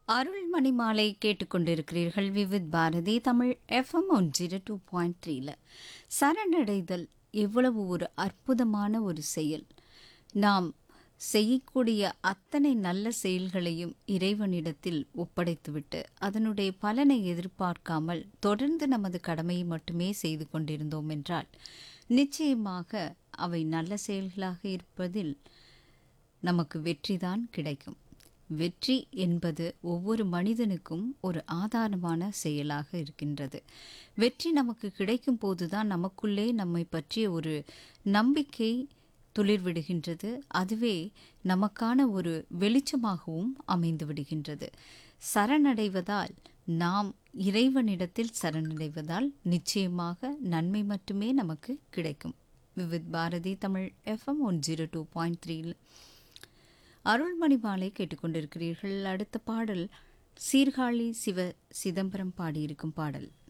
அருள்மணி மாலை கேட்டுக்கொண்டிருக்கிறீர்கள் Vividh Bharati Tamil FM one zero two point த்ரீல சரணடைதல் எவ்வளவு ஒரு அற்புதமான ஒரு செயல் நாம் செய்யக்கூடிய அத்தனை நல்ல செயல்களையும் இறைவனிடத்தில் ஒப்படைத்துவிட்டு அதனுடைய பலனை எதிர்பார்க்காமல் தொடர்ந்து நமது கடமையை மட்டுமே செய்து கொண்டிருந்தோம் என்றால் நிச்சயமாக அவை நல்ல செயல்களாக இருப்பதில் நமக்கு வெற்றிதான் கிடைக்கும் வெற்றி என்பது ஒவ்வொரு மனிதனுக்கும் ஒரு ஆதாரமான செயலாக இருக்கின்றது வெற்றி நமக்கு கிடைக்கும் போதுதான் நமக்குள்ளே நம்மை பற்றிய ஒரு நம்பிக்கை துளிர்விடுகின்றது அதுவே நமக்கான ஒரு வெளிச்சமாகவும் அமைந்து விடுகின்றது சரணடைவதால் நாம் இறைவனிடத்தில் சரணடைவதால் நிச்சயமாக நன்மை மட்டுமே நமக்கு கிடைக்கும் Vividh Bharati Tamil FM one zero two point த்ரீல அருள்மணி மாலை கேட்டுக்கொண்டிருக்கிறீர்கள் அடுத்த பாடல் சீர்காழி சிவ சிதம்பரம் பாடியிருக்கும் பாடல்